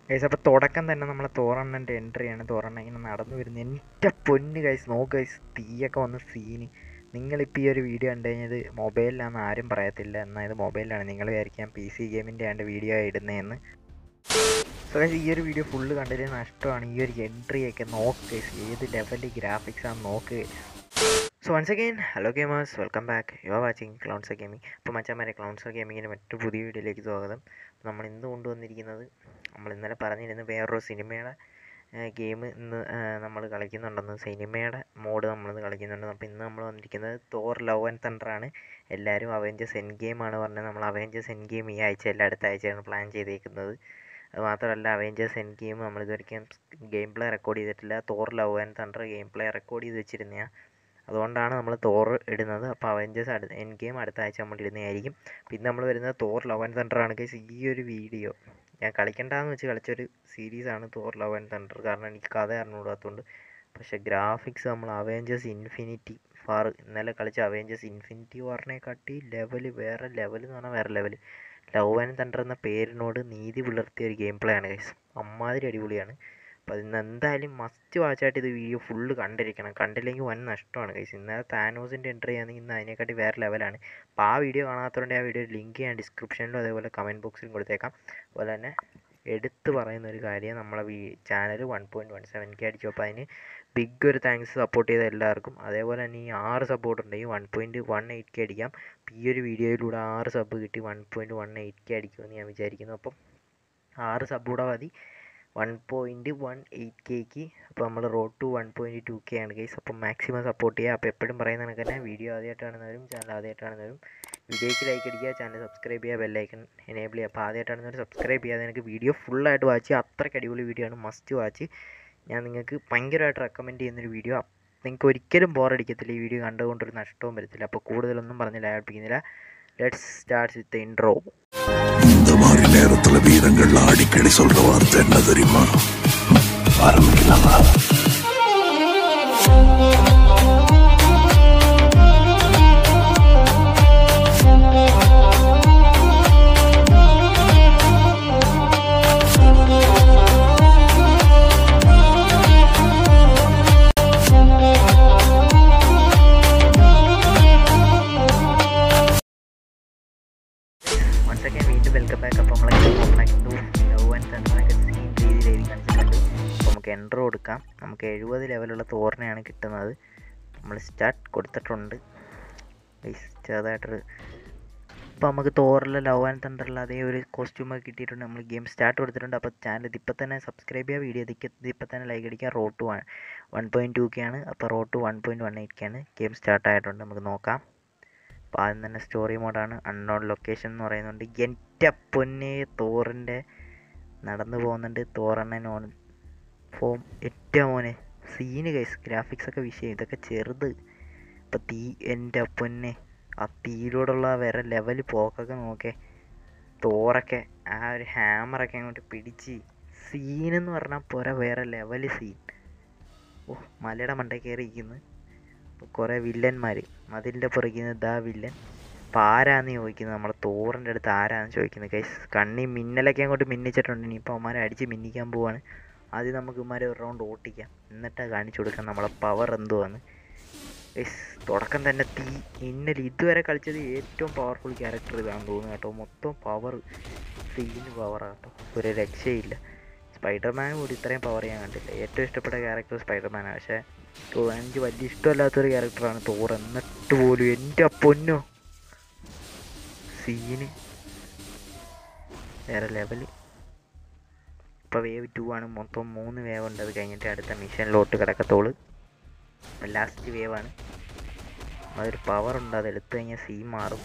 guys അപ്പോൾ തുടക്കം തന്നെ നമ്മളെ തോറണ്ണൻ്റെ എൻട്രിയാണ് തോറണ്ണ ഇങ്ങനെ നടന്നു വരുന്നത് എൻ്റെ പൊന്ന് ഗൈസ് നോക്ക് ഗൈസ് തീയൊക്കെ വന്ന് സീന് നിങ്ങളിപ്പോൾ ഈ ഒരു വീഡിയോ കണ്ടു കഴിഞ്ഞത് മൊബൈലിലാണെന്ന് ആരും പറയത്തില്ല എന്നാൽ ഇത് മൊബൈലിലാണ് നിങ്ങൾ വിചാരിക്കാം പി സി ഗെയിമിൻ്റെ ആണ്ട് വീഡിയോ ഇടുന്നതെന്ന് സോ ഗൈസ് ഈ ഒരു വീഡിയോ ഫുള്ള് കണ്ടതിൽ നഷ്ടമാണ് ഈ ഒരു എൻട്രിയൊക്കെ നോക്ക് ഗൈസ് ഏത് ലെവലിൽ ഗ്രാഫിക്സ് ആണെന്ന് നോക്ക് so once again hello gamers welcome back you are watching ക്ലൗൺസർ ഗെയിമിംഗ് അപ്പോൾ മച്ചാമാരെ ക്ലൗൺസർ ഗെയിമിങ്ങിൻ്റെ മറ്റൊരു പുതിയ വീഡിയോയിലേക്ക് സ്വാഗതം നമ്മൾ ഇന്ന് കൊണ്ടുവന്നിരിക്കുന്നത് നമ്മൾ ഇന്നലെ പറഞ്ഞിരുന്നു വേറൊരു സിനിമയുടെ ഗെയിം ഇന്ന് നമ്മൾ കളിക്കുന്നുണ്ടെന്ന് സിനിമയുടെ മോഡ് നമ്മളിന്ന് കളിക്കുന്നുണ്ട് അപ്പോൾ ഇന്ന് നമ്മൾ വന്നിരിക്കുന്നത് തോർ ലവ് ആൻഡ് തണ്ടറാണ് എല്ലാവരും അവെഞ്ചേഴ്സ് എൻ ഗെയിമാണ് പറഞ്ഞത് നമ്മൾ അവെഞ്ചേഴ്സ് എൻ ഗെയിം ഈ ആഴ്ച അല്ല അടുത്ത ആഴ്ചയാണ് പ്ലാൻ ചെയ്തേക്കുന്നത് അത് മാത്രമല്ല അവെഞ്ചേഴ്സ് എൻ ഗെയിം നമ്മൾ ഇതുവരെയ്ക്കും ഗെയിം പ്ലേ റെക്കോർഡ് ചെയ്തിട്ടില്ല Thor love and thunder game play record ചെയ്ത് വെച്ചിരുന്നതാണ് അതുകൊണ്ടാണ് നമ്മൾ തോർ ഇടുന്നത് അപ്പോൾ അവെഞ്ചേഴ്സ് അടുത്ത എൻ ഗെയിം അടുത്ത ആഴ്ച നമ്മൾ ഇടുന്നതായിരിക്കും പിന്നെ നമ്മൾ വരുന്നത് തോർ ലവ് ആൻഡ് തണ്ടർ ആണ് ഗൈസ് ഈ ഒരു വീഡിയോ ഞാൻ കളിക്കണ്ടെന്ന് വെച്ച് കളിച്ചൊരു സീരീസാണ് തോർ ലവ് ആൻഡ് തണ്ടർ കാരണം എനിക്ക് കഥ അറിഞ്ഞുകൂടാത്തതുകൊണ്ട് പക്ഷേ ഗ്രാഫിക്സ് നമ്മൾ അവെഞ്ചേഴ്സ് ഇൻഫിനിറ്റി ഫാർ ഇന്നലെ കളിച്ച അവെഞ്ചേഴ്സ് ഇൻഫിനിറ്റി വാറിനെ കാട്ടി ലെവൽ വേറെ ലെവൽ എന്ന് പറഞ്ഞാൽ വേറെ ലെവൽ ലവ് ആൻഡ് തണ്ടർ എന്ന പേരിനോട് നീതി പുലർത്തിയ ഒരു ഗെയിം പ്ലേ ആണ് ഗൈസ് അമ്മാതിരി അടിപൊളിയാണ് അപ്പോൾ ഇന്ന് എന്തായാലും മസ്റ്റ് വാച്ചായിട്ട് ഇത് വീഡിയോ ഫുള്ള് കണ്ടിരിക്കണം കണ്ടില്ലെങ്കിൽ വൻ നഷ്ടമാണ് കൈസ് ഇന്നലെ താനോസിൻ്റെ എൻട്രി ആണെങ്കിൽ ഇന്ന് അതിനെക്കാട്ടി വേറെ ലെവലാണ് അപ്പോൾ ആ വീഡിയോ കാണാത്തതുകൊണ്ട് ആ വീഡിയോ ലിങ്ക് ഞാൻ ഡിസ്ക്രിപ്ഷനിലും അതേപോലെ കമൻറ്റ് ബോക്സിലും കൊടുത്തേക്കാം അതുപോലെ തന്നെ എടുത്ത് പറയുന്ന ഒരു കാര്യം നമ്മളെ we channel one point one seven K അടിച്ചു അപ്പോൾ അതിന് ബിഗ് ഒരു താങ്ക്സ് സപ്പോർട്ട് ചെയ്ത എല്ലാവർക്കും അതേപോലെ തന്നെ ഈ ആറ് സപ്പോർട്ട് ഉണ്ടെങ്കിൽ one point one eight K അടിക്കാം അപ്പോൾ ഈ ഒരു വീഡിയോയിലൂടെ ആറ് സബ് കിട്ടി one point one eight K അടിക്കുമെന്ന് ഞാൻ വിചാരിക്കുന്നു അപ്പം ആറ് സബ് കൂടെ മതി വൺ പോയിൻറ്റ് വൺ എയ്റ്റ് കെക്ക് അപ്പോൾ നമ്മൾ road to one point two K ആണ് ഗൈസ് അപ്പം മാക്സിമം സപ്പോർട്ട് ചെയ്യുക അപ്പോൾ എപ്പോഴും പറയുന്ന കണക്ക് തന്നെ വീഡിയോ ആദ്യമായിട്ട് കാണുന്നവരും ചാനൽ ആദ്യമായിട്ട് കാണുന്നവരും വീഡിയോയ്ക്ക് ലൈക്ക് അടിക്കുക ചാനൽ സബ്സ്ക്രൈബ് ചെയ്യുക ബെല്ലൈക്കൺ എനേബിൾ ചെയ്യുക അപ്പോൾ ആദ്യമായിട്ട് കാണുന്നവർ സബ്സ്ക്രൈബ് ചെയ്യാതെ എനിക്ക് വീഡിയോ ഫുള്ളായിട്ട് വാച്ച് ചെയ്യുക അത്രയ്ക്ക് അടിപൊളി വീഡിയോ ആണ് മസ്റ്റ് വാച്ച് ഞാൻ നിങ്ങൾക്ക് ഭയങ്കരമായിട്ട് റെക്കമെൻഡ് ചെയ്യുന്നൊരു വീഡിയോ നിങ്ങൾക്ക് ഒരിക്കലും ബോറടിക്കത്തില്ല ഈ വീഡിയോ കണ്ടുകൊണ്ടൊരു നഷ്ടവും വരത്തില്ല അപ്പോൾ കൂടുതലൊന്നും പറഞ്ഞ് ലാഭിക്കുന്നില്ല ലെറ്റ്സ് സ്റ്റാർട്ട് വിത്ത് ഇൻട്രോ இந்த மாதிரி நேரத்துல வீரங்கள் அடிக்கடி சொல்ற வார்த்தை என்ன தெரியுமா ஆரம்பிக்கலாமா വൺസ് അഗൈൻ വീണ്ടും വെൽക്കം ബാക്ക് അപ്പോൾ നമ്മളെ ലവ് ആൻഡ് തണ്ടറൊക്കെ സെയിം രീതിയിലായിരിക്കും കാണിച്ചിട്ടുണ്ട് അപ്പോൾ നമുക്ക് എൻട്രോ കൊടുക്കാം നമുക്ക് എഴുപത് ലെവലുള്ള തോറിനെയാണ് കിട്ടുന്നത് നമ്മൾ സ്റ്റാർട്ട് കൊടുത്തിട്ടുണ്ട് ഗൈസ് ചെറുതായിട്ടൊരു ഇപ്പോൾ നമുക്ക് തോറിലെ ലവ് ആൻഡ് തണ്ടറിൽ അതേ ഒരു കോസ്റ്റ്യൂമൊക്കെ കിട്ടിയിട്ടുണ്ട് നമ്മൾ ഗെയിം സ്റ്റാർട്ട് കൊടുത്തിട്ടുണ്ട് അപ്പോൾ ചാനൽ ഇതിപ്പോൾ തന്നെ സബ്സ്ക്രൈബ് ചെയ്യുക വീഡിയോ ഇതിക്ക് ഇതിപ്പോൾ തന്നെ ലൈക്ക് അടിക്കുക road to one one point two K ആണ് അപ്പോൾ road to one point one eight K ആണ് ഗെയിം സ്റ്റാർട്ട് ആയിട്ടുണ്ട് നമുക്ക് നോക്കാം അപ്പോൾ ആദ്യം തന്നെ സ്റ്റോറി മോഡാണ് അൺനോൺ ലൊക്കേഷൻ എന്ന് പറയുന്നുണ്ട് എൻ്റെ പൊന്നെ തോറിൻ്റെ നടന്നു പോകുന്നുണ്ട് തോറണ്ണൻ ഓൺ ഫോം ഏറ്റവും മോനെ സീന് കൈസ് ഗ്രാഫിക്സ് ഒക്കെ വിഷയം ഇതൊക്കെ ചെറുത് ഇപ്പം തീ എൻ്റെ പൊന്നെ ആ തീയിലൂടെയുള്ള വേറെ ലെവൽ പോക്കൊക്കെ നോക്കേ തോറൊക്കെ ആ ഒരു ഹാമറൊക്കെ അങ്ങോട്ട് പിടിച്ച് സീനെന്ന് പറഞ്ഞാൽ പോരാ വേറെ ലെവൽ സീൻ ഓ മലയുടെ മണ്ടയിൽ കയറിയിരിക്കുന്നു കുറേ വില്ലന്മാർ മതിലിൻ്റെ പുറകിൽ ദാ വില്ലൻ അപ്പോൾ ആരാന്ന് ചോദിക്കുന്നത് നമ്മളെ തോറിൻ്റെ അടുത്ത് ആരാന്ന് ചോദിക്കുന്നത് കൈസ് കണ്ണി മിന്നലൊക്കെ അങ്ങോട്ട് മിന്നിച്ചിട്ടുണ്ട് ഇനിയിപ്പോൾ അവന്മാരെ അടിച്ച് മിന്നിക്കാൻ പോവാണ് ആദ്യം നമുക്ക് ഇവന്മാരെ ഒരു റൗണ്ട് ഓട്ടിക്കാം എന്നിട്ടാണ് കാണിച്ചു കൊടുക്കാം നമ്മളെ പവർ എന്തുവാന്ന് ഗൈസ് തുടക്കം തന്നെ തീ ഇന്നലെ ഇതുവരെ കളിച്ചത് ഏറ്റവും പവർഫുൾ ക്യാരക്ടർ ഇതാണെന്ന് തോന്നുന്നു കേട്ടോ മൊത്തം പവർ സീന് പവറാണ് കേട്ടോ ഒരു രക്ഷയില്ല സ്പൈഡർമാൻ കൂടി ഇത്രയും പവർ ഞാൻ കണ്ടില്ല ഏറ്റവും ഇഷ്ടപ്പെട്ട ക്യാരക്ടർ സ്പൈഡർമാനാണ് പക്ഷേ ഓ, എനിക്ക് വലിയ ഇഷ്ടമല്ലാത്തൊരു ക്യാരക്ടറാണ് തോർ എന്നിട്ട് പോലും എൻ്റെ പൊന്നോ സീന് വേറെ ലെവല് ഇപ്പോൾ വേവ് ടു ആണ് മൊത്തം മൂന്ന് വേവ് ഉണ്ട് അത് കഴിഞ്ഞിട്ട് അടുത്ത മിഷനിലോട്ട് കിടക്കത്തോള് ലാസ്റ്റ് വേവാണ് അതൊരു പവർ ഉണ്ട് അത് എടുത്തു കഴിഞ്ഞാൽ സീൻ മാറും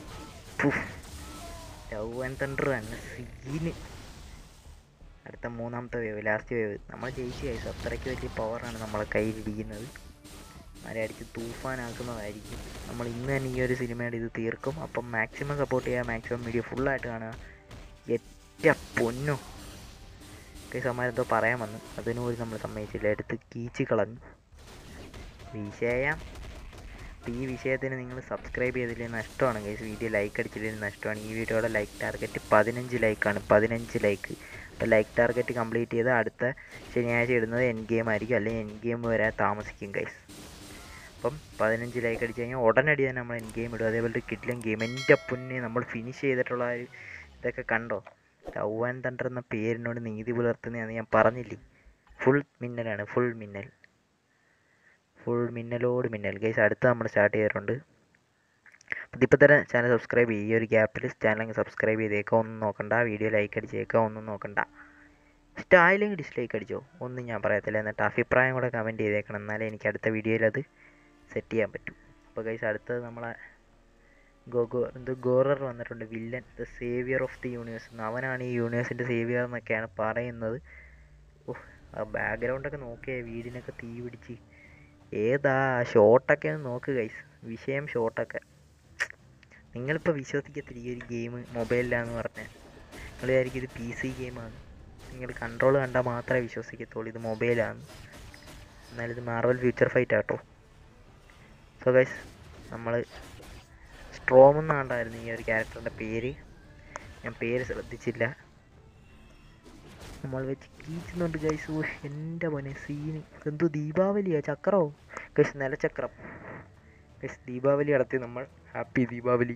ലവ് ആൻഡ് തണ്ടർ തന്നെ സീന് അടുത്ത മൂന്നാമത്തെ വേവ് ലാസ്റ്റ് വേവ് നമ്മൾ ജയിച്ചു കഴിച്ചു അത്രയ്ക്ക് വലിയ പവറാണ് നമ്മളെ കയ്യിലിരിക്കുന്നത് അവരെ അടിച്ച് തൂഫാനാക്കുന്നതായിരിക്കും നമ്മൾ ഇന്ന് തന്നെ ഈ ഒരു സിനിമയുടെ ഇത് തീർക്കും അപ്പം മാക്സിമം സപ്പോർട്ട് ചെയ്യുക മാക്സിമം വീഡിയോ ഫുള്ളായിട്ട് കാണുക ഏറ്റ പൊന്നോ കൈസ് അമ്മമാരെന്തോ പറയാൻ വന്നു അതിന് പോലും നമ്മൾ സമ്മതിച്ചില്ല എടുത്ത് കീച്ച് കളഞ്ഞു വിഷയം അപ്പോൾ ഈ വിഷയത്തിന് നിങ്ങൾ സബ്സ്ക്രൈബ് ചെയ്തില്ലെങ്കിൽ നഷ്ടമാണ് ഗൈസ് വീഡിയോ ലൈക്ക് അടിച്ചില്ലെങ്കിൽ നഷ്ടമാണ് ഈ വീഡിയോയുടെ ലൈക്ക് ടാർഗറ്റ് പതിനഞ്ച് ലൈക്കാണ് പതിനഞ്ച് ലൈക്ക് അപ്പോൾ ലൈക്ക് ടാർഗറ്റ് കംപ്ലീറ്റ് ചെയ്ത് അടുത്ത ശനിയാഴ്ച ഇടുന്നത് എൻ ഗെയിം ആയിരിക്കും അല്ലെങ്കിൽ എൻ ഗെയിം വരാൻ താമസിക്കും ഗൈസ് അപ്പം പതിനഞ്ച് ലൈക്ക് അടിച്ച് കഴിഞ്ഞാൽ ഉടനടി തന്നെ നമ്മൾ എൻ ഗെയിം ഇടും അതേപോലെ ഒരു കിഡ്ലൻ ഗെയിം എൻ്റെ പൊന്നെ നമ്മൾ ഫിനിഷ് ചെയ്തിട്ടുള്ള ആ ഒരു ഇതൊക്കെ കണ്ടോ ലവ് തണ്ടർ എന്ന പേരിനോട് നീതി പുലർത്തുന്നതാണെന്ന് ഞാൻ പറഞ്ഞില്ലേ ഫുൾ മിന്നലാണ് ഫുൾ മിന്നൽ ഫുൾ മിന്നലോട് മിന്നൽ ഗൈസ് അടുത്ത് നമ്മൾ സ്റ്റാർട്ട് ചെയ്തിട്ടുണ്ട് ഇതിപ്പോൾ തന്നെ ചാനൽ സബ്സ്ക്രൈബ് ചെയ്യും ഈ ഒരു ഗ്യാപ്പിൽ ചാനൽ സബ്സ്ക്രൈബ് ചെയ്തേക്കാം ഒന്നും നോക്കണ്ട വീഡിയോ ലൈക്ക് അടിച്ചേക്കാം ഒന്നും നോക്കണ്ട ഇഷ്ടമായില്ലെങ്കിൽ ഡിസ്ലൈക്ക് അടിച്ചോ ഒന്നും ഞാൻ പറയത്തില്ല എന്നിട്ട് അഭിപ്രായം കൂടെ കമൻറ്റ് ചെയ്തേക്കണം എന്നാലേ എനിക്ക് അടുത്ത വീഡിയോയിൽ അത് സെറ്റ് ചെയ്യാൻ പറ്റും അപ്പോൾ ഗൈസ് അടുത്തത് നമ്മളെ ഗോഗോ എന്ത് ഗോറർ വന്നിട്ടുണ്ട് villain the saviour of the universe എന്ന് അവനാണ് ഈ യൂണിവേഴ്സിൻ്റെ സേവിയർ എന്നൊക്കെയാണ് പറയുന്നത് ഓഹ് ആ ബാക്ക്ഗ്രൗണ്ടൊക്കെ നോക്കിയേ വീടിനൊക്കെ തീ പിടിച്ച് ഏതാ ഷോട്ടൊക്കെ ഒന്ന് നോക്ക് ഗൈസ് വിഷയം ഷോട്ടൊക്കെ നിങ്ങളിപ്പോൾ വിശ്വസിക്കത്തില്ല ഈ ഒരു ഗെയിം മൊബൈലിലാന്ന് പറഞ്ഞാൽ നിങ്ങൾ വിചാരിക്കും ഇത് പി സി ഗെയിമാണ് നിങ്ങൾ കൺട്രോൾ കണ്ടാൽ മാത്രമേ വിശ്വസിക്കത്തുള്ളൂ ഇത് മൊബൈലാണ് എന്നാലും ഇത് മാർവൽ ഫ്യൂച്ചർ ഫൈറ്റ് ആട്ടോ സോ ഗൈസ് നമ്മൾ സ്ട്രോം എന്നാണ്ടായിരുന്നു ഈ ഒരു ക്യാരക്ടറിൻ്റെ പേര് ഞാൻ പേര് ശ്രദ്ധിച്ചില്ല നമ്മൾ വെച്ച് കീച്ചുന്നുണ്ട് ഗൈസ് ഓ എൻ്റെ മോനെ സീന് എന്തോ ദീപാവലിയാ ചക്രോ ഗൈസ് നിലച്ചക്രം ഗൈസ് ദീപാവലി നടത്തി നമ്മൾ ഹാപ്പി ദീപാവലി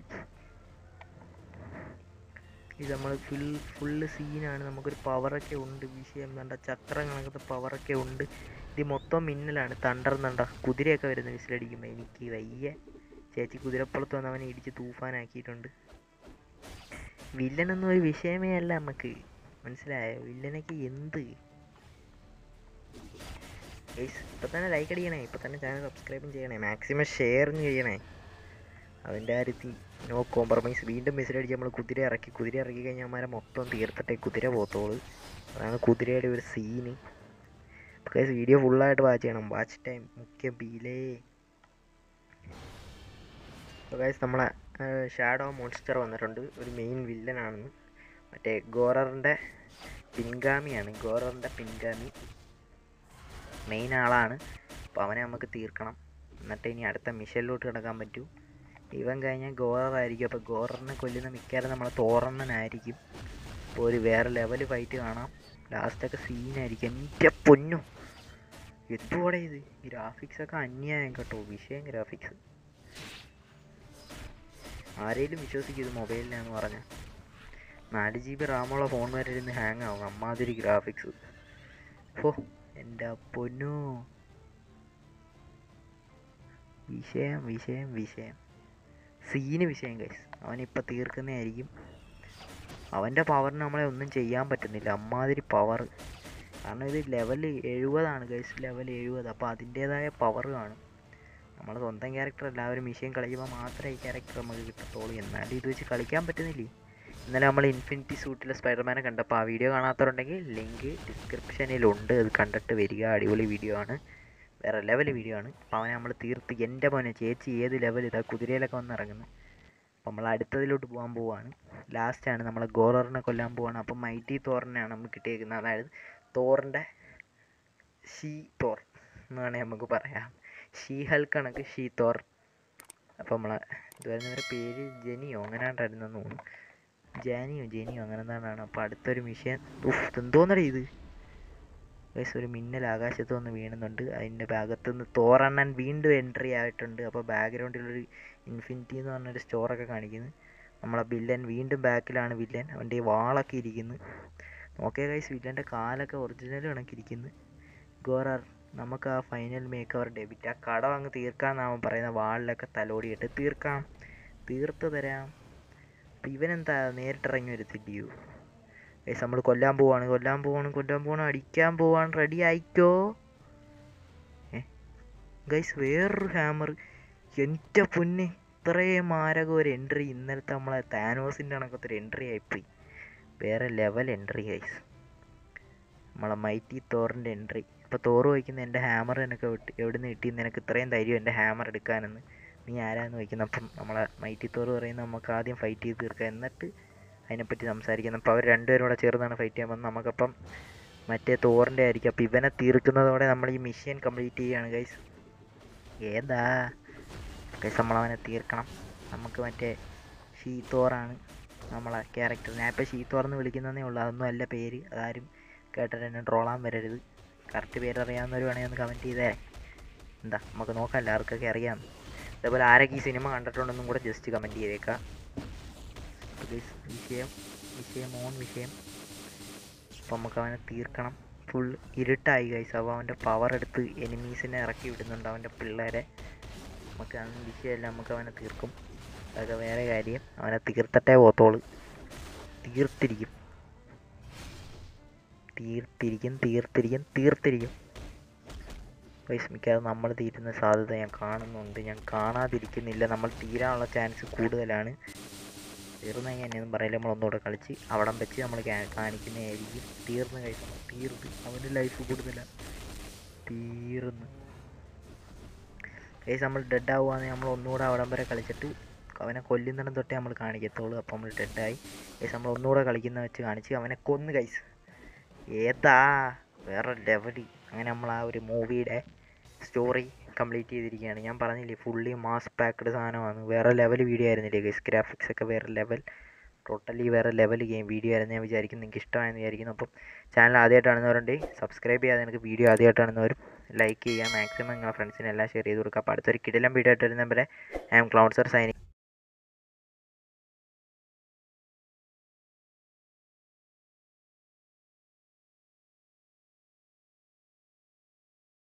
ഇത് നമ്മൾ ഫുൾ ഫുള്ള് സീനാണ് നമുക്കൊരു പവറൊക്കെ ഉണ്ട് വിഷയം കണ്ട ചക്രം കണക്കത്തെ പവറൊക്കെ ഉണ്ട് ഇത് മൊത്തം മിന്നലാണ് തണ്ടർ നണ്ട കുതിരയൊക്കെ വരുന്ന വിസിലടിക്കുമ്പോൾ എനിക്ക് വയ്യ ചേച്ചി കുതിരപ്പുറത്ത് വന്ന് അവനെ ഇടിച്ച് തൂഫാനാക്കിയിട്ടുണ്ട് വില്ലനൊന്നും ഒരു വിഷയമേ അല്ല നമുക്ക് മനസ്സിലായോ വില്ലനൊക്കെ എന്ത് ഗൈസ് ഇപ്പം തന്നെ ലൈക്ക് അടിക്കണേ ഇപ്പം തന്നെ ചാനൽ സബ്സ്ക്രൈബും ചെയ്യണേ മാക്സിമം ഷെയറും ചെയ്യണേ അതിൻ്റെ കാര്യത്തിൽ നോ കോംപ്രമൈസ് വീണ്ടും മെസ്സേജ് നമ്മൾ കുതിര ഇറക്കി കുതിര ഇറക്കി കഴിഞ്ഞാൽ അമ്മമാരെ മൊത്തം തീർത്തിട്ടേ കുതിര പോത്തോളൂ അതാണ് കുതിരയുടെ ഒരു സീന് ഗൈസ് വീഡിയോ ഫുള്ളായിട്ട് വാച്ച് ചെയ്യണം വാച്ച് ടൈം മുഖ്യ ബീലേ ഗൈസ് നമ്മളെ ഷാഡോ മോൺസ്റ്റർ വന്നിട്ടുണ്ട് ഒരു മെയിൻ വില്ലനാണെന്ന് മറ്റേ ഗോററിൻ്റെ പിൻഗാമിയാണ് ഗോററിൻ്റെ പിൻഗാമി മെയിൻ ആളാണ് അപ്പോൾ അവനെ നമുക്ക് തീർക്കണം എന്നിട്ട് ഇനി അടുത്ത മിഷനിലോട്ട് കിടക്കാൻ പറ്റൂ ഇവൻ കഴിഞ്ഞാൽ ഗോററായിരിക്കും അപ്പോൾ ഗോററിനെ കൊല്ലുന്ന മിക്കവാറും നമ്മളെ തോറണ്ണനായിരിക്കും അപ്പോൾ ഒരു വേറെ ലെവൽ ഫൈറ്റ് കാണാം ലാസ്റ്റൊക്കെ സീനായിരിക്കും എൻ്റെ പൊന്നു എന്തുകൂടെ ഇത് ഗ്രാഫിക്സ് ഒക്കെ അന്യായം കേട്ടോ വിഷയം ഗ്രാഫിക്സ് ആരെങ്കിലും വിശ്വസിക്കും ഇത് മൊബൈലിലാന്ന് പറഞ്ഞാൽ നാല് ജി ബി റാമുള്ള ഫോൺ വരെ ഇരുന്ന് ഹാങ് ആവും അമ്മാതിരി ഗ്രാഫിക്സ് ഓ എൻ്റെ പൊന്നു വിഷയം വിഷയം വിഷയം സീന് വിഷയം കൈസ് അവനിപ്പോൾ തീർക്കുന്നതായിരിക്കും അവൻ്റെ പവറിന് നമ്മളെ ഒന്നും ചെയ്യാൻ പറ്റുന്നില്ല അമ്മാതിരി പവർ കാരണം ഇത് ലെവൽ എഴുപതാണ് ഗൈസ് ലെവൽ എഴുപത് അപ്പോൾ അതിൻ്റേതായ പവർ കാണും നമ്മളെ സ്വന്തം ക്യാരക്ടർ അല്ല ആ ഒരു മിഷീൻ കളിക്കുമ്പോൾ മാത്രമേ ഈ ക്യാരക്ടർ നമുക്ക് കിട്ടത്തുള്ളൂ എന്നാലും ഇത് വെച്ച് കളിക്കാൻ പറ്റുന്നില്ലേ ഇന്നലെ നമ്മൾ ഇൻഫിനിറ്റി സൂട്ടിലെ സ്പൈഡർമാനെ കണ്ടപ്പോൾ ആ വീഡിയോ കാണാത്തവരുണ്ടെങ്കിൽ ലിങ്ക് ഡിസ്ക്രിപ്ഷനിലുണ്ട് അത് കണ്ടിട്ട് വരിക അടിപൊളി വീഡിയോ ആണ് വേറെ ലെവൽ വീഡിയോ ആണ് അപ്പോൾ അവനെ നമ്മൾ തീർത്ത് എൻ്റെ മോനെ ചേച്ചി ഏത് ലെവൽ ഇതാ കുതിരയിലൊക്കെ വന്ന് ഇറങ്ങുന്നത് അപ്പോൾ നമ്മൾ അടുത്തതിലോട്ട് പോകാൻ പോവാണ് ലാസ്റ്റാണ് നമ്മൾ ഗോററിനെ കൊല്ലാൻ പോവാണ് അപ്പം മൈറ്റി തോറിനെയാണ് നമുക്ക് കിട്ടിയേക്കുന്നത് അതായത് തോറിൻ്റെ ഷീ തോർ എന്ന് വേണമെങ്കിൽ നമുക്ക് പറയാം ഷീ ഹൽ കണക്ക് ഷീ തോർ അപ്പോൾ നമ്മളെ ഇതുവരെ പേര് ജെനിയോ അങ്ങനെ ഉണ്ടായിരുന്നു തോന്നുന്നു ജാനിയോ ജെനിയോ അങ്ങനെ എന്താണ് അപ്പോൾ അടുത്തൊരു മിഷൻ ഉഫ് എന്തോന്നടേ ഇത് ഗൈസ് ഒരു മിന്നൽ ആകാശത്ത് വന്ന് വീണുന്നുണ്ട് അതിൻ്റെ ഭാഗത്ത് നിന്ന് തോറണ്ണൻ വീണ്ടും എൻട്രി ആയിട്ടുണ്ട് അപ്പോൾ ബാക്ക്ഗ്രൗണ്ടിലൊരു ഇൻഫിനിറ്റി എന്ന് പറഞ്ഞൊരു സ്റ്റോറൊക്കെ കാണിക്കുന്നു നമ്മളെ വില്ലൻ വീണ്ടും ബാക്കിലാണ് വില്ലൻ അവൻ്റെ വാളൊക്കെ ഇരിക്കുന്നു നോക്കിയ ഗൈസ് വില്ലൻ്റെ കാലൊക്കെ ഒറിജിനൽ കണക്കിരിക്കുന്നു ഗോറർ നമുക്ക് ആ ഫൈനൽ മേക്ക് അവർ ഡെബിറ്റ് ആ കടം അങ്ങ് തീർക്കാമെന്നാവും പറയുന്ന വാളിലൊക്കെ തലോടിയിട്ട് തീർക്കാം തീർത്ത് തരാം അപ്പം ഇവനെന്താ നേരിട്ടിറങ്ങി വരത്തില്ലയോ ഗൈസ് നമ്മൾ കൊല്ലാൻ പോവാണ് കൊല്ലാൻ പോവാണ് കൊല്ലാൻ പോവാണ് അടിക്കാൻ പോവാണ് റെഡി ആയിക്കോ ഏ ഗൈസ് വേറൊരു ഹാമർ എൻ്റെ പൊന്നെ ഇത്രയും മാരകം ഒരു എൻട്രി ഇന്നലത്തെ നമ്മളെ താനോസിൻ്റെ കണക്കത്തെ ഒരു എൻട്രി ആയിപ്പോയി വേറെ ലെവൽ എൻട്രി ഗൈസ് നമ്മളെ മൈറ്റി തോറിൻ്റെ എൻട്രി അപ്പോൾ തോറ് വയ്ക്കുന്ന എൻ്റെ ഹാമർ എനിക്ക് വിട്ട് എവിടെ നിന്ന് കിട്ടി നിനക്ക് ഇത്രയും ധൈര്യം എൻ്റെ ഹാമർ എടുക്കാനെന്ന് നീ ആരാന്ന് വയ്ക്കുന്നത് അപ്പം നമ്മളെ മൈറ്റി തോറ് പറയുന്നത് നമുക്ക് ആദ്യം ഫൈറ്റ് ചെയ്ത് തീർക്കാം എന്നിട്ട് അതിനെപ്പറ്റി സംസാരിക്കുന്നത് അപ്പോൾ അവർ രണ്ടുപേരും കൂടെ ചേർന്നാണ് ഫൈറ്റ് ചെയ്യാൻ വന്നത് നമുക്കപ്പം മറ്റേ തോറിൻ്റെ ആയിരിക്കും അപ്പോൾ ഇവനെ തീർക്കുന്നതോടെ നമ്മൾ ഈ മിഷൻ കംപ്ലീറ്റ് ചെയ്യുകയാണ് ഗൈസ് ഏതാ ഗൈസ് നമ്മളവനെ തീർക്കണം നമുക്ക് മറ്റേ ഷീ തോറാണ് നമ്മളെ ക്യാരക്ടർ ഞാൻ ഇപ്പോൾ ഷീത്തോർന്ന് വിളിക്കുന്നതേ ഉള്ളൂ അതൊന്നും അല്ല പേര് അതാരും കേട്ടിട്ട് എന്നെ ട്രോളാൻ വരരുത് കറക്റ്റ് പേര് അറിയാവുന്നവർ വേണമെങ്കിൽ ഒന്ന് കമൻറ്റ് ചെയ്തേ എന്താ നമുക്ക് നോക്കാം എല്ലാവർക്കൊക്കെ അറിയാം അതേപോലെ ആരൊക്കെ ഈ സിനിമ കണ്ടിട്ടുണ്ടെന്നും കൂടെ ജസ്റ്റ് കമൻറ്റ് ചെയ്തേക്കാം അപ്പോൾ guys, വിഷയം വിഷയം ഓൺ വിഷയം അപ്പോൾ നമുക്ക് അവനെ തീർക്കണം ഫുൾ ഇരുട്ടായി ഗൈസ് അപ്പോൾ അവൻ്റെ പവർ എടുത്ത് എനിമീസിനെ ഇറക്കി വിടുന്നുണ്ട് അവൻ്റെ പിള്ളേരെ നമുക്ക് അന്ന് വിഷയമല്ല നമുക്ക് അവനെ തീർക്കും അതൊക്കെ വേറെ കാര്യം അവനെ തീർത്തട്ടേ പോത്തോളൂ തീർത്തിരിക്കും തീർത്തിരിക്കും തീർത്തിരിക്കും തീർത്തിരിക്കും വിഷമിക്കാതെ നമ്മൾ തീരുന്ന സാധ്യത ഞാൻ കാണുന്നുണ്ട് ഞാൻ കാണാതിരിക്കുന്നില്ല നമ്മൾ തീരാനുള്ള ചാൻസ് കൂടുതലാണ് തീർന്നു കഴിഞ്ഞാൽ എന്നെയൊന്നും പറയില്ല നമ്മൾ ഒന്നുകൂടെ കളിച്ച് അവിടം വെച്ച് നമ്മൾ കാണിക്കുന്നതായിരിക്കും തീർന്ന് കഴിക്കണം തീർന്ന് അവൻ്റെ ലൈഫ് കൂടുതല തീർന്ന് കേസ് നമ്മൾ ഡെഡ് ആവുകയാണെങ്കിൽ നമ്മൾ ഒന്നുകൂടെ അവിടം വരെ കളിച്ചിട്ട് അവനെ കൊല്ലുന്നിടം തൊട്ടേ നമ്മൾ കാണിക്കത്തുള്ളൂ അപ്പോൾ നമ്മൾ ഡെഡായി കേസ് നമ്മൾ ഒന്നുകൂടെ കളിക്കുന്ന വെച്ച് കാണിച്ച് അവനെ കൊന്ന് കൈസ് ഏതാ വേറെ ലെവലി അങ്ങനെ നമ്മൾ ആ ഒരു മൂവിയുടെ സ്റ്റോറി കംപ്ലീറ്റ് ചെയ്തിരിക്കുകയാണ് ഞാൻ പറഞ്ഞില്ലേ ഫുള്ളി മാസ് പാക്ക്ഡ് സാധനമാണ് വേറെ ലെവൽ വീഡിയോ ആയിരുന്നില്ലേ ഗൈസ് ഗ്രാഫിക്സ് ഒക്കെ വേറെ ലെവൽ ടോട്ടലി വേറെ ലെവൽ ഗെയിം വീഡിയോ ആയിരുന്നു ഞാൻ വിചാരിക്കുന്നു നിങ്ങൾക്ക് ഇഷ്ടമായെന്ന് വിചാരിക്കുന്നു അപ്പം ചാനൽ ആദ്യമായിട്ട് കാണുന്നവരുണ്ട് സബ്സ്ക്രൈബ് ചെയ്യാതെ എനിക്ക് വീഡിയോ ആദ്യമായിട്ട് കാണുന്നവരും ലൈക്ക് ചെയ്യുക മാക്സിമം നിങ്ങളുടെ ഫ്രണ്ട്സിനെല്ലാം ഷെയർ ചെയ്ത് കൊടുക്കുക അപ്പോൾ അടുത്തൊരു കിടിലം വീഡിയോ ആയിട്ട് വരുന്നവരെ I am Cloud sir signing